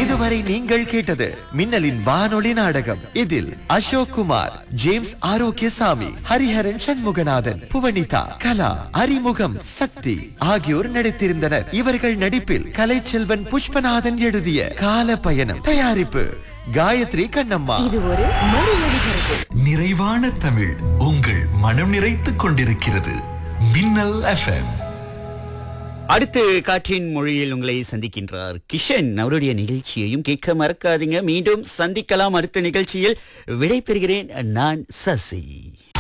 இதுவரை நீங்கள் கேட்டது மின்னலின் வானொலி நாடகம் இதில் அசோக் குமார் ஜேம்ஸ் ஆரோக்கியசாமி ஹரிஹரன் சண்முகநாதன் புவனிதா கலா அறிமுகம் சக்தி ஆகியோர் நடித்திருந்தனர் இவர்கள் நடிப்பில் கலைச்செல்வன் புஷ்பநாதன் எழுதிய கால பயணம் தயாரிப்பு காயத்ரி கண்ணம்மா இது ஒரு மறு ஒளிபரப்பு நிறைவான தமிழ் உங்கள் மனம் நிறைத்துக் கொண்டிருக்கிறது மின்னல் எஃப்எம் அடுத்து காற்றின் மொழியில் உங்களை சந்திக்கின்றார் கிஷன் அவருடைய நிகழ்ச்சியையும் கேட்க மறக்காதீங்க மீண்டும் சந்திக்கலாம் அடுத்த நிகழ்ச்சியில் விடை பெறுகிறேன் நான் சசி